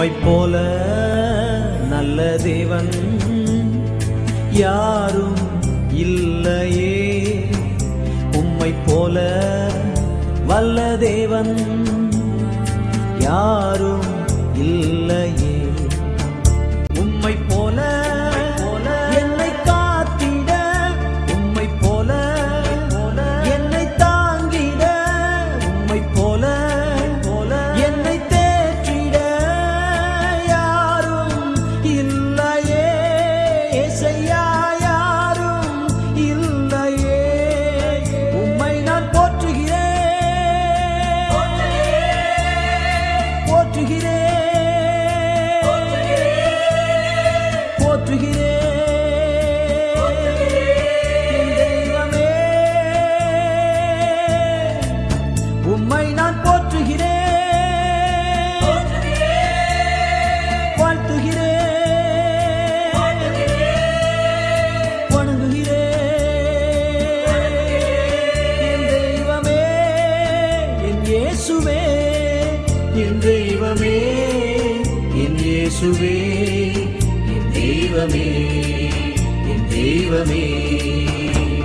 உம்மை போல நல்ல தேவன் யாரும் இல்லையே உம்மை போல வல்ல தேவன் யாரும் இல்லையே உம்மை போல என்னை காத்திட உம்மை போல என்னை தாங்கிட உம்மை போல என்னை தேற்றிட யாரும் இல்லையே இசையா யாரும் இல்லையே உம்மை நான் போற்றுகிறேன் போற்றுகிறேன் போற்றுகிறேன் என் தெய்வமே உம்மை நான் போற்றுகிறேன் வாழ்த்துகிறேன் வணங்குகிறேன் என் தெய்வமே என் இயேசுவே என் தெய்வமே என் இயேசுவே என் தெய்வமே என் தெய்வமே